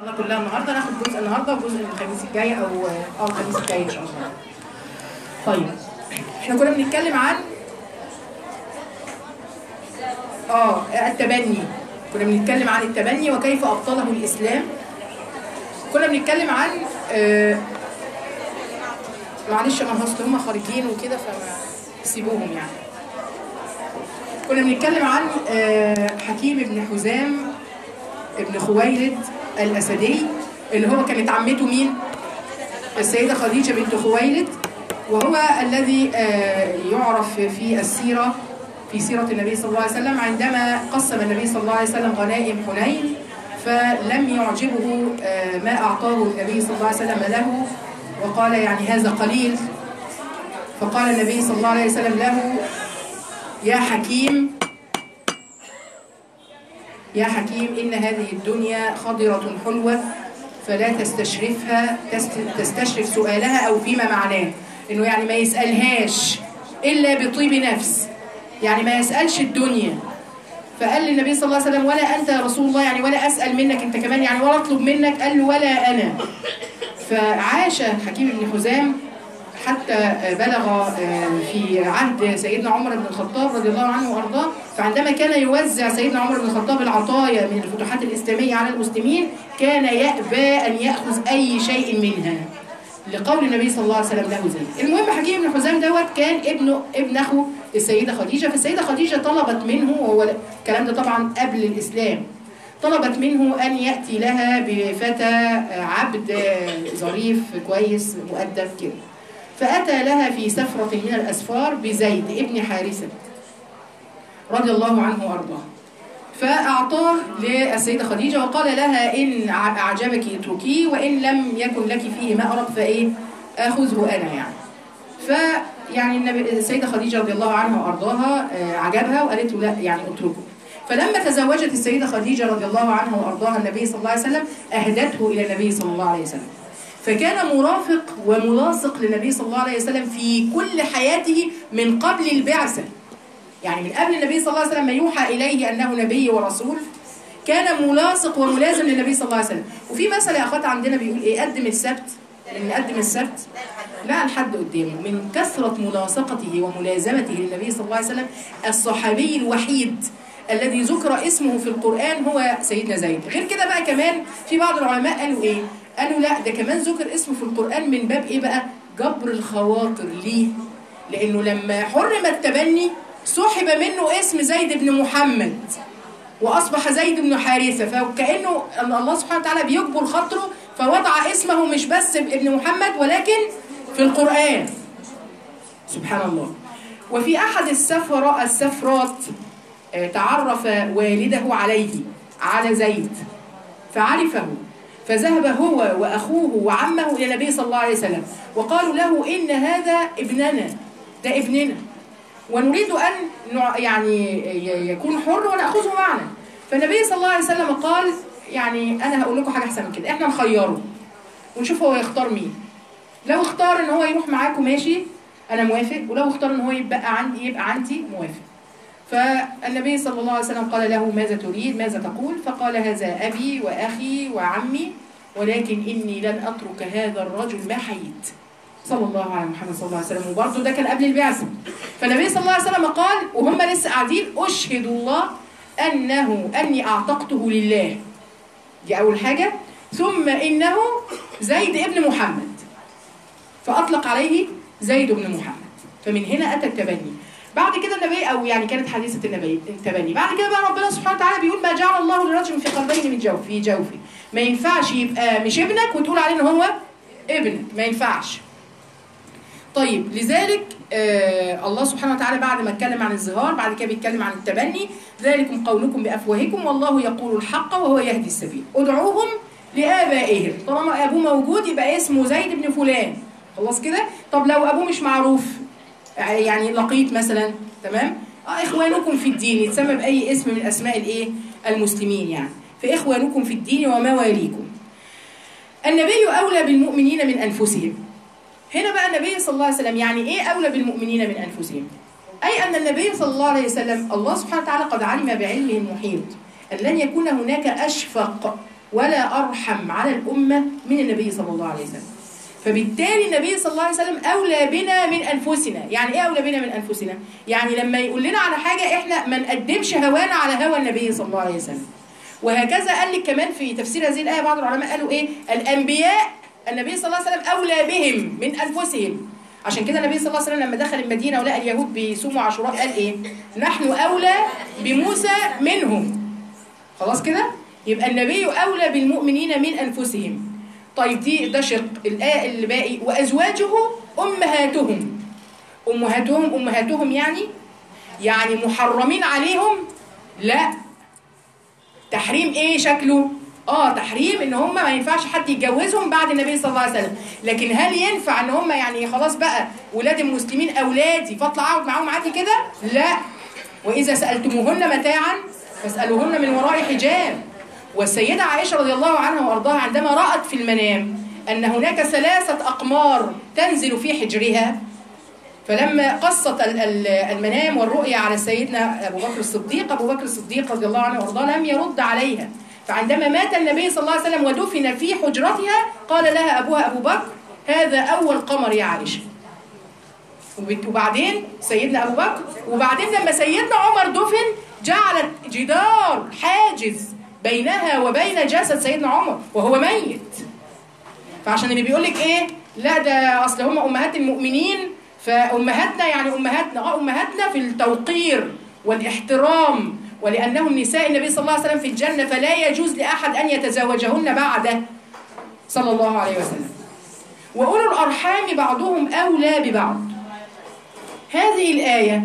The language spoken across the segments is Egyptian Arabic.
الله كلها النهارده ناخد جزء النهارده وجزء الخميس الجاي او اه الخميس الجاي ان شاء الله. طيب احنا كنا بنتكلم عن اه التبني كنا بنتكلم عن التبني وكيف ابطله الاسلام كنا بنتكلم عن آه معلش انا اصل هم خارجين وكده فسيبوهم يعني كنا بنتكلم عن آه حكيم بن حزام ابن خويلد الأسدي اللي هو كانت عمته مين؟ السيدة خديجة بنت خويلد وهو الذي آه يعرف في السيرة في سيرة النبي صلى الله عليه وسلم عندما قسم النبي صلى الله عليه وسلم غنائم حنين فلم يعجبه آه ما أعطاه النبي صلى الله عليه وسلم له وقال يعني هذا قليل فقال النبي صلى الله عليه وسلم له يا حكيم يا حكيم إن هذه الدنيا خضرة حلوة فلا تستشرفها تستشرف سؤالها أو فيما معناه إنه يعني ما يسألهاش إلا بطيب نفس يعني ما يسألش الدنيا فقال للنبي صلى الله عليه وسلم ولا أنت يا رسول الله يعني ولا أسأل منك أنت كمان يعني ولا أطلب منك قال له ولا أنا فعاش حكيم بن حزام حتى بلغ في عهد سيدنا عمر بن الخطاب رضي الله عنه وارضاه فعندما كان يوزع سيدنا عمر بن الخطاب العطايا من الفتوحات الاسلاميه على المسلمين كان يأبى ان ياخذ اي شيء منها لقول النبي صلى الله عليه وسلم له ذلك. المهم حكيم بن حزام دوت كان ابن ابن اخو السيده خديجه فالسيده خديجه طلبت منه وهو الكلام ده طبعا قبل الاسلام طلبت منه ان ياتي لها بفتى عبد ظريف كويس مؤدب كده. فأتى لها في سفرة من الأسفار بزيد ابن حارثة رضي الله عنه وأرضاه فأعطاه للسيدة خديجة وقال لها إن أعجبك اتركيه وإن لم يكن لك فيه مأرب فإيه آخذه أنا يعني فيعني النبي السيدة خديجة رضي الله عنها وأرضاها عجبها وقالت له لا يعني اتركه فلما تزوجت السيدة خديجة رضي الله عنها وأرضاها النبي صلى الله عليه وسلم أهدته إلى النبي صلى الله عليه وسلم فكان مرافق وملاصق للنبي صلى الله عليه وسلم في كل حياته من قبل البعثة يعني من قبل النبي صلى الله عليه وسلم ما يوحى إليه أنه نبي ورسول كان ملاصق وملازم للنبي صلى الله عليه وسلم وفي مثل يا أخوات عندنا بيقول إيه قدم السبت من نقدم السبت لا لحد قدامه من كثرة ملاصقته وملازمته للنبي صلى الله عليه وسلم الصحابي الوحيد الذي ذكر اسمه في القرآن هو سيدنا زيد غير كده بقى كمان في بعض العلماء قالوا إيه قالوا لا ده كمان ذكر اسمه في القرآن من باب ايه بقى جبر الخواطر ليه لانه لما حرم التبني سحب منه اسم زيد بن محمد واصبح زيد بن حارثة فكأنه الله سبحانه وتعالى بيجبر خاطره فوضع اسمه مش بس ابن محمد ولكن في القرآن سبحان الله وفي احد السفراء السفرات تعرف والده عليه على زيد فعرفه فذهب هو وأخوه وعمه إلى النبي صلى الله عليه وسلم وقالوا له إن هذا ابننا ده ابننا ونريد أن يعني يكون حر ونأخذه معنا فالنبي صلى الله عليه وسلم قال يعني أنا هقول لكم حاجة أحسن من كده إحنا نخيره ونشوف هو يختار مين لو اختار إن هو يروح معاكم ماشي أنا موافق ولو اختار إن هو يبقى عندي يبقى عندي موافق فالنبي صلى الله عليه وسلم قال له ماذا تريد ماذا تقول فقال هذا أبي وأخي وعمي ولكن إني لن أترك هذا الرجل ما حييت صلى الله على محمد صلى الله عليه وسلم وبرضه ده كان قبل البعثة فالنبي صلى الله عليه وسلم قال وهم لسه قاعدين أشهد الله أنه أني أعتقته لله دي أول حاجة ثم إنه زيد ابن محمد فأطلق عليه زيد بن محمد فمن هنا أتى التبني بعد كده النبي او يعني كانت حديثه النبي التبني بعد كده بقى ربنا سبحانه وتعالى بيقول ما جعل الله لرجل في قلبين من جوف في جوفه ما ينفعش يبقى مش ابنك وتقول عليه ان هو ابنك ما ينفعش طيب لذلك آه الله سبحانه وتعالى بعد ما اتكلم عن الزهار بعد كده بيتكلم عن التبني ذلكم قولكم بافواهكم والله يقول الحق وهو يهدي السبيل ادعوهم لابائهم طالما ابوه موجود يبقى اسمه زيد بن فلان خلاص كده طب لو ابوه مش معروف يعني لقيط مثلا تمام اه اخوانكم في الدين يتسمى باي اسم من اسماء الايه المسلمين يعني فاخوانكم في الدين ومواليكم النبي اولى بالمؤمنين من انفسهم هنا بقى النبي صلى الله عليه وسلم يعني ايه اولى بالمؤمنين من انفسهم اي ان النبي صلى الله عليه وسلم الله سبحانه وتعالى قد علم بعلمه المحيط ان لن يكون هناك اشفق ولا أرحم على الأمة من النبي صلى الله عليه وسلم فبالتالي النبي صلى الله عليه وسلم أولى بنا من أنفسنا يعني إيه أولى بنا من أنفسنا؟ يعني لما يقول لنا على حاجة إحنا ما نقدمش هوانا على هوى النبي صلى الله عليه وسلم وهكذا قال لك كمان في تفسير هذه الآية بعض العلماء قالوا إيه الأنبياء النبي صلى الله عليه وسلم أولى بهم من أنفسهم عشان كده النبي صلى الله عليه وسلم لما دخل المدينة ولقى اليهود بيصوموا عاشوراء قال إيه نحن أولى بموسى منهم خلاص كده يبقى النبي أولى بالمؤمنين من أنفسهم طيب دي ده شق الآية اللي باقي وأزواجه أمهاتهم أمهاتهم أمهاتهم يعني يعني محرمين عليهم لا تحريم ايه شكله اه تحريم ان هم ما ينفعش حد يتجوزهم بعد النبي صلى الله عليه وسلم لكن هل ينفع ان هم يعني خلاص بقى ولاد المسلمين اولادي فاطلع اقعد معاهم عادي كده لا واذا سالتموهن متاعا فاسالوهن من وراء حجاب والسيده عائشه رضي الله عنها وارضاها عندما رات في المنام ان هناك ثلاثه اقمار تنزل في حجرها فلما قصت ال- ال- المنام والرؤيا على سيدنا ابو بكر الصديق ابو بكر الصديق رضي الله عنه وارضاه لم يرد عليها فعندما مات النبي صلى الله عليه وسلم ودفن في حجرتها قال لها ابوها ابو بكر هذا اول قمر يا عائشه وبت- وبعدين سيدنا ابو بكر وبعدين لما سيدنا عمر دفن جعلت جدار حاجز بينها وبين جسد سيدنا عمر وهو ميت فعشان اللي بيقول لك ايه لا ده اصل هم امهات المؤمنين فامهاتنا يعني امهاتنا اه امهاتنا في التوقير والاحترام ولانهم نساء النبي صلى الله عليه وسلم في الجنه فلا يجوز لاحد ان يتزوجهن بعده صلى الله عليه وسلم واولو الارحام بعضهم اولى ببعض هذه الايه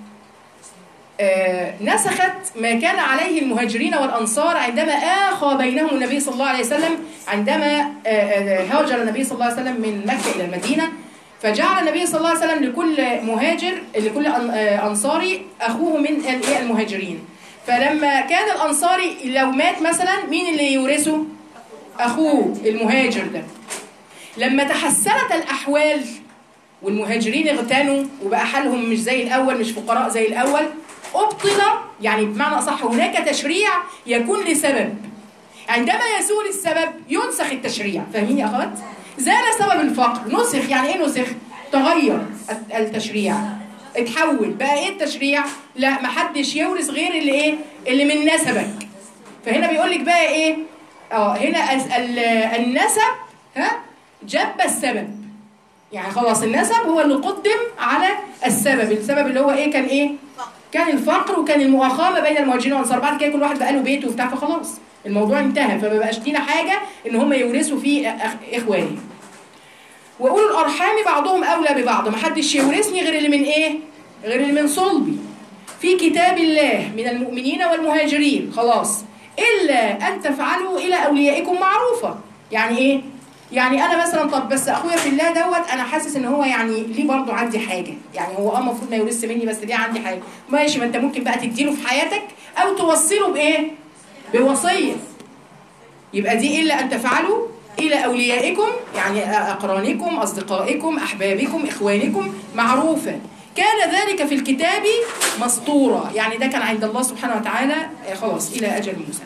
آه، نسخت ما كان عليه المهاجرين والأنصار عندما آخى بينهم النبي صلى الله عليه وسلم عندما آه، آه، هاجر النبي صلى الله عليه وسلم من مكة إلى المدينة فجعل النبي صلى الله عليه وسلم لكل مهاجر لكل أن- آه، أنصاري أخوه من ال- إيه المهاجرين فلما كان الأنصاري لو مات مثلا مين اللي يورثه؟ أخوه المهاجر ده لما تحسنت الأحوال والمهاجرين اغتنوا وبقى حالهم مش زي الأول مش فقراء زي الأول أبطل يعني بمعنى أصح هناك تشريع يكون لسبب عندما يزول السبب ينسخ التشريع فاهمين يا أخوات؟ زال سبب الفقر نسخ يعني إيه نسخ؟ تغير الت- التشريع اتحول بقى إيه التشريع؟ لا محدش يورث غير اللي إيه؟ اللي من نسبك فهنا بيقول لك بقى إيه؟ اه هنا أس- ال- النسب ها جب السبب يعني خلاص النسب هو اللي قدم على السبب السبب اللي هو ايه كان ايه كان الفقر وكان المؤاخاه ما بين المهاجرين والانصار بعد كده كل واحد بقى له بيت وبتاع فخلاص الموضوع انتهى فما بقاش لينا حاجه ان هم يورثوا فيه أخ- اخواني واولو الارحام بعضهم اولى ببعض ما حدش يورثني غير اللي من ايه غير اللي من صلبي في كتاب الله من المؤمنين والمهاجرين خلاص الا ان تفعلوا الى اوليائكم معروفه يعني ايه يعني انا مثلا طب بس اخويا في الله دوت انا حاسس ان هو يعني ليه برضه عندي حاجه يعني هو اه المفروض ما يورثش مني بس ليه عندي حاجه ماشي ما انت ممكن بقى تديله في حياتك او توصله بايه بوصيه يبقى دي إلا أن تفعلوا إلى أوليائكم يعني أقرانكم أصدقائكم أحبابكم إخوانكم معروفة كان ذلك في الكتاب مسطورا يعني ده كان عند الله سبحانه وتعالى آه، خلاص إلى أجل مسمى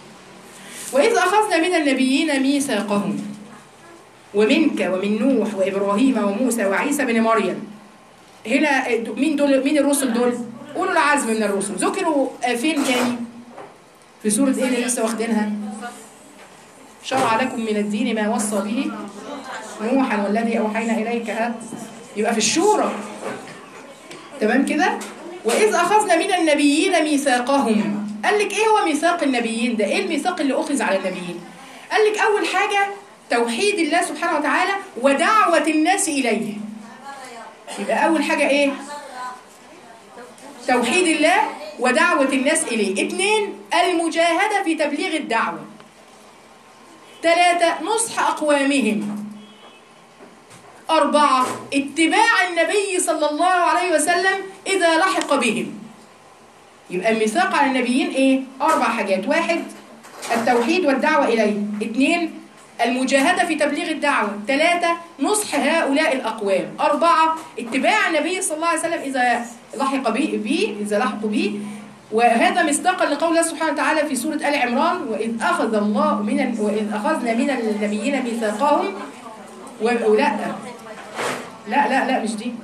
وإذ أخذنا من النبيين ميثاقهم ومنك ومن نوح وإبراهيم وموسى وعيسى بن مريم هنا آه، مين دول مين الرسل دول؟ أولو العزم من الرسل ذكروا آه، فين تاني؟ في سورة إيه اللي لسه واخدينها؟ شرع لكم من الدين ما وصى به نوحا والذي أوحينا إليك هذا يبقى في الشورى تمام كده وإذ أخذنا من النبيين ميثاقهم قال لك إيه هو ميثاق النبيين ده إيه الميثاق اللي أخذ على النبيين قال لك أول حاجة توحيد الله سبحانه وتعالى ودعوة الناس إليه يبقى أول حاجة إيه توحيد الله ودعوة الناس إليه اثنين المجاهدة في تبليغ الدعوة ثلاثة نصح أقوامهم أربعة اتباع النبي صلى الله عليه وسلم إذا لحق بهم يبقى الميثاق على النبيين إيه؟ أربع حاجات واحد التوحيد والدعوة إليه اثنين المجاهدة في تبليغ الدعوة ثلاثة نصح هؤلاء الأقوام أربعة اتباع النبي صلى الله عليه وسلم إذا لحق به, به إذا لحقوا به وهذا مصداقا لقول الله سبحانه وتعالى في سورة آل عمران وإذ أخذ الله من ال- وإذ أخذنا من النبيين ميثاقهم و- ولا لا لا لا مش دي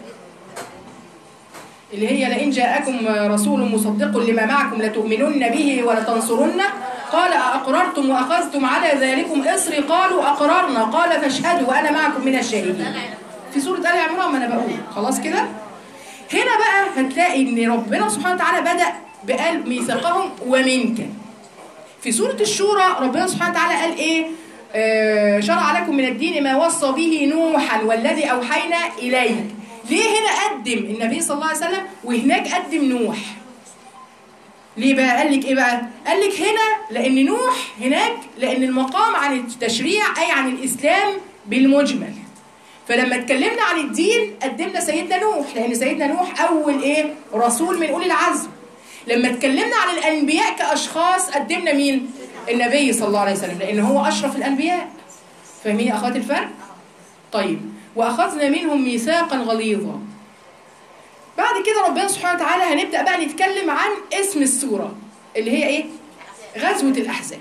اللي هي لئن جاءكم رسول مصدق لما معكم لتؤمنن به ولتنصرنه قال أأقررتم وأخذتم على ذلكم إصري قالوا أقررنا قال فاشهدوا وأنا معكم من الشاهدين في سورة آل عمران ما أنا بقول خلاص كده هنا بقى هتلاقي ان ربنا سبحانه وتعالى بدأ بقال ميثاقهم ومنك في سورة الشورى ربنا سبحانه وتعالى قال ايه آه شرع لكم من الدين ما وصى به نوحا والذي اوحينا اليك ليه هنا قدم النبي صلى الله عليه وسلم وهناك قدم نوح ليه بقى قال لك ايه بقى قال لك هنا لان نوح هناك لان المقام عن التشريع اي عن الاسلام بالمجمل فلما اتكلمنا عن الدين قدمنا سيدنا نوح لان سيدنا نوح اول ايه رسول من اولي العزم لما اتكلمنا عن الانبياء كاشخاص قدمنا مين النبي صلى الله عليه وسلم لان هو اشرف الانبياء فاهمين يا اخوات الفرق طيب واخذنا منهم ميثاقا غليظا بعد كده ربنا سبحانه وتعالى هنبدا بقى نتكلم عن اسم السوره اللي هي ايه غزوه الاحزاب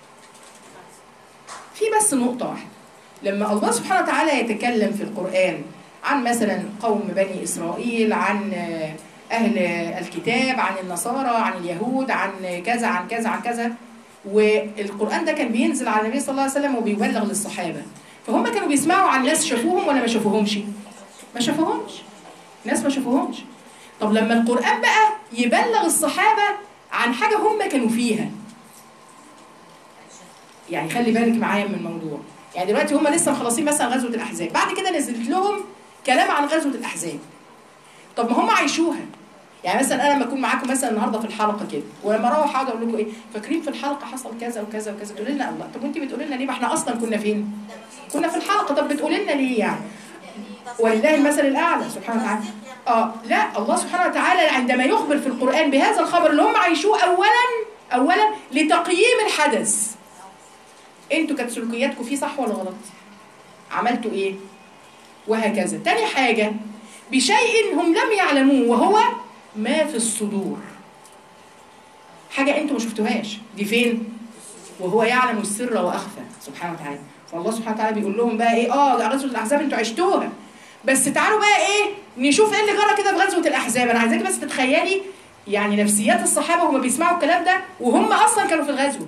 في بس نقطه واحده لما الله سبحانه وتعالى يتكلم في القرآن عن مثلا قوم بني إسرائيل عن أهل الكتاب عن النصارى عن اليهود عن كذا عن كذا عن كذا والقرآن ده كان بينزل على النبي صلى الله عليه وسلم وبيبلغ للصحابة فهم كانوا بيسمعوا عن ناس شافوهم ولا ما شافوهمش ما شافوهمش ناس ما شافوهمش طب لما القرآن بقى يبلغ الصحابة عن حاجة هم كانوا فيها يعني خلي بالك معايا من الموضوع يعني دلوقتي هم لسه مخلصين مثلا غزوه الاحزاب بعد كده نزلت لهم كلام عن غزوه الاحزاب طب ما هم عايشوها يعني مثلا انا لما اكون معاكم مثلا النهارده في الحلقه كده ولما اروح اقعد اقول لكم ايه فاكرين في الحلقه حصل كذا وكذا وكذا تقولوا لنا الله طب وانت بتقولي لنا ليه ما احنا اصلا كنا فين كنا في الحلقه طب بتقولي لنا ليه يعني ولله المثل الاعلى سبحانه وتعالى اه لا الله سبحانه وتعالى عندما يخبر في القران بهذا الخبر اللي هم عايشوه اولا اولا لتقييم الحدث انتوا كانت سلوكياتكم فيه صح ولا غلط عملتوا ايه وهكذا تاني حاجة بشيء هم لم يعلموه وهو ما في الصدور حاجة انتوا ما شفتوهاش دي فين وهو يعلم السر واخفى سبحانه وتعالى فالله سبحانه وتعالى بيقول لهم بقى ايه اه ده غزوة الاحزاب انتوا عشتوها بس تعالوا بقى ايه نشوف ايه اللي جرى كده في غزوة الاحزاب انا عايزاكي بس تتخيلي يعني نفسيات الصحابة وهم بيسمعوا الكلام ده وهم اصلا كانوا في الغزوة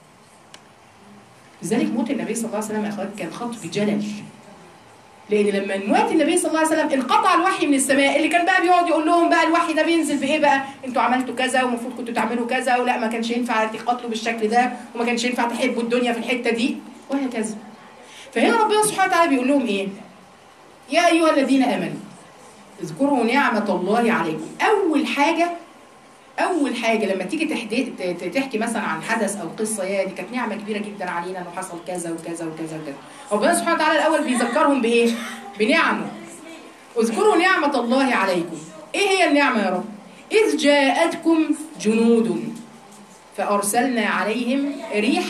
لذلك موت النبي صلى الله عليه وسلم يا اخوات كان خط بجلل لان لما موت النبي صلى الله عليه وسلم انقطع الوحي من السماء اللي كان بقى بيقعد يقول لهم بقى الوحي ده بينزل بايه بقى انتوا عملتوا كذا ومفروض كنتوا تعملوا كذا ولا ما كانش ينفع تقاتلوا بالشكل ده وما كانش ينفع تحبوا الدنيا في الحته دي وهكذا فهنا ربنا سبحانه وتعالى بيقول لهم ايه يا ايها الذين امنوا اذكروا نعمه الله عليكم اول حاجه اول حاجه لما تيجي تحدي ت- تحكي مثلا عن حدث او قصه يا دي كانت نعمه كبيره جدا علينا انه حصل كذا وكذا وكذا وكذا ربنا سبحانه وتعالى الاول بيذكرهم بايه بنعمه اذكروا نعمه الله عليكم ايه هي النعمه يا رب اذ جاءتكم جنود فارسلنا عليهم ريح